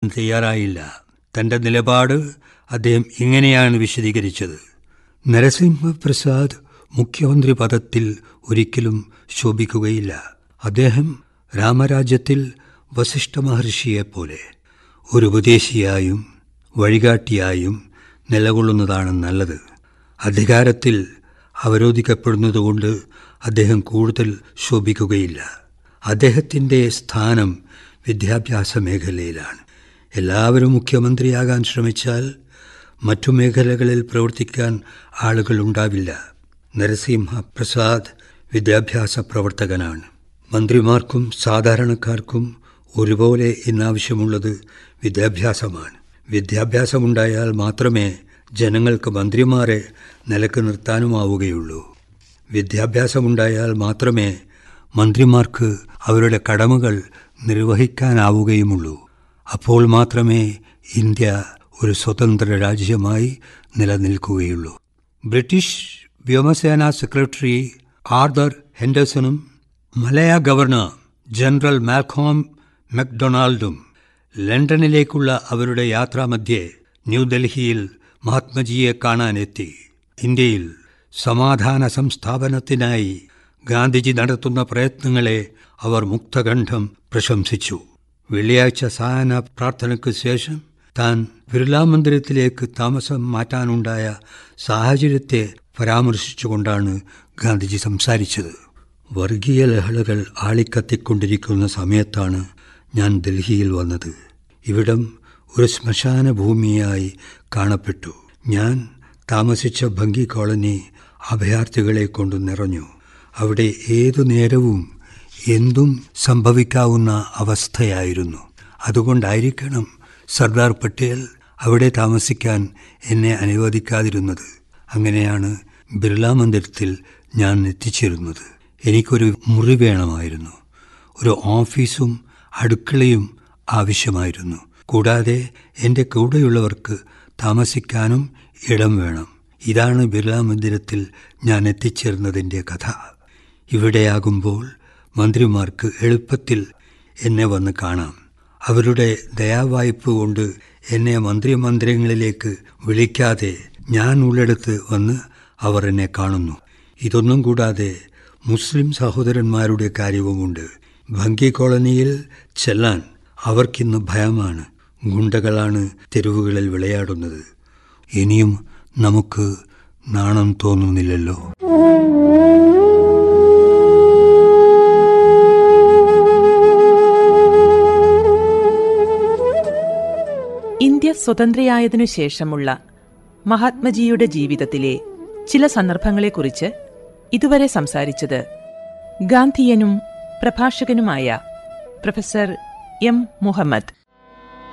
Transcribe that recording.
തയ്യാറായില്ല തന്റെ നിലപാട് അദ്ദേഹം ഇങ്ങനെയാണ് വിശദീകരിച്ചത് നരസിംഹപ്രസാദ് മുഖ്യമന്ത്രി പദത്തിൽ ഒരിക്കലും ശോഭിക്കുകയില്ല അദ്ദേഹം രാമരാജ്യത്തിൽ വസിഷ്ഠ മഹർഷിയെപ്പോലെ ഒരു ഉപദേശിയായും വഴികാട്ടിയായും നിലകൊള്ളുന്നതാണ് നല്ലത് അധികാരത്തിൽ അവരോധിക്കപ്പെടുന്നതുകൊണ്ട് അദ്ദേഹം കൂടുതൽ ശോഭിക്കുകയില്ല അദ്ദേഹത്തിൻ്റെ സ്ഥാനം വിദ്യാഭ്യാസ മേഖലയിലാണ് എല്ലാവരും മുഖ്യമന്ത്രിയാകാൻ ശ്രമിച്ചാൽ മറ്റു മേഖലകളിൽ പ്രവർത്തിക്കാൻ ആളുകൾ ഉണ്ടാവില്ല നരസിംഹ പ്രസാദ് വിദ്യാഭ്യാസ പ്രവർത്തകനാണ് മന്ത്രിമാർക്കും സാധാരണക്കാർക്കും ഒരുപോലെ ഇന്നാവശ്യമുള്ളത് വിദ്യാഭ്യാസമാണ് വിദ്യാഭ്യാസമുണ്ടായാൽ മാത്രമേ ജനങ്ങൾക്ക് മന്ത്രിമാരെ നിലക്ക് നിർത്താനുമാവുകയുള്ളൂ വിദ്യാഭ്യാസമുണ്ടായാൽ മാത്രമേ മന്ത്രിമാർക്ക് അവരുടെ കടമകൾ നിർവഹിക്കാനാവുകയുമുള്ളൂ അപ്പോൾ മാത്രമേ ഇന്ത്യ ഒരു സ്വതന്ത്ര രാജ്യമായി നിലനിൽക്കുകയുള്ളൂ ബ്രിട്ടീഷ് വ്യോമസേനാ സെക്രട്ടറി ആർദർ ഹെൻഡേഴ്സണും മലയ ഗവർണർ ജനറൽ മാൽക്കോം മക്ഡൊണാൾഡും ലണ്ടനിലേക്കുള്ള അവരുടെ യാത്രാമധ്യേ ന്യൂഡൽഹിയിൽ മഹാത്മജിയെ കാണാനെത്തി ഇന്ത്യയിൽ സമാധാന സംസ്ഥാപനത്തിനായി ഗാന്ധിജി നടത്തുന്ന പ്രയത്നങ്ങളെ അവർ മുക്തകണ്ഠം പ്രശംസിച്ചു വെള്ളിയാഴ്ച സായന പ്രാർത്ഥനയ്ക്ക് ശേഷം താൻ ബിർലാ മന്ദിരത്തിലേക്ക് താമസം മാറ്റാനുണ്ടായ സാഹചര്യത്തെ പരാമർശിച്ചുകൊണ്ടാണ് ഗാന്ധിജി സംസാരിച്ചത് വർഗീയ ലഹളകൾ ആളിക്കത്തിക്കൊണ്ടിരിക്കുന്ന സമയത്താണ് ഞാൻ ഡൽഹിയിൽ വന്നത് ഇവിടം ഒരു ശ്മശാന ഭൂമിയായി കാണപ്പെട്ടു ഞാൻ താമസിച്ച ഭംഗി കോളനി അഭയാർത്ഥികളെ കൊണ്ട് നിറഞ്ഞു അവിടെ ഏതു നേരവും എന്തും സംഭവിക്കാവുന്ന അവസ്ഥയായിരുന്നു അതുകൊണ്ടായിരിക്കണം സർദാർ പട്ടേൽ അവിടെ താമസിക്കാൻ എന്നെ അനുവദിക്കാതിരുന്നത് അങ്ങനെയാണ് ബിർള മന്ദിരത്തിൽ ഞാൻ എത്തിച്ചേരുന്നത് എനിക്കൊരു മുറി വേണമായിരുന്നു ഒരു ഓഫീസും അടുക്കളയും ആവശ്യമായിരുന്നു കൂടാതെ എൻ്റെ കൂടെയുള്ളവർക്ക് താമസിക്കാനും ഇടം വേണം ഇതാണ് ബിർള മന്ദിരത്തിൽ ഞാൻ എത്തിച്ചേർന്നതിൻ്റെ കഥ ഇവിടെയാകുമ്പോൾ മന്ത്രിമാർക്ക് എളുപ്പത്തിൽ എന്നെ വന്ന് കാണാം അവരുടെ ദയാവായ്പ കൊണ്ട് എന്നെ മന്ത്രിമന്ദിരങ്ങളിലേക്ക് വിളിക്കാതെ ഞാൻ ഉള്ളിടത്ത് വന്ന് അവർ എന്നെ കാണുന്നു ഇതൊന്നും കൂടാതെ മുസ്ലിം സഹോദരന്മാരുടെ കാര്യവുമുണ്ട് ഭംഗി കോളനിയിൽ ചെല്ലാൻ അവർക്കിന്ന് ഭയമാണ് ഗുണ്ടകളാണ് തെരുവുകളിൽ വിളയാടുന്നത് ഇനിയും നമുക്ക് നാണം തോന്നുന്നില്ലല്ലോ ഇന്ത്യ സ്വതന്ത്രയായതിനു ശേഷമുള്ള മഹാത്മജിയുടെ ജീവിതത്തിലെ ചില സന്ദർഭങ്ങളെക്കുറിച്ച് ഇതുവരെ സംസാരിച്ചത് ഗാന്ധിയനും പ്രഭാഷകനുമായ പ്രൊഫസർ എം മുഹമ്മദ്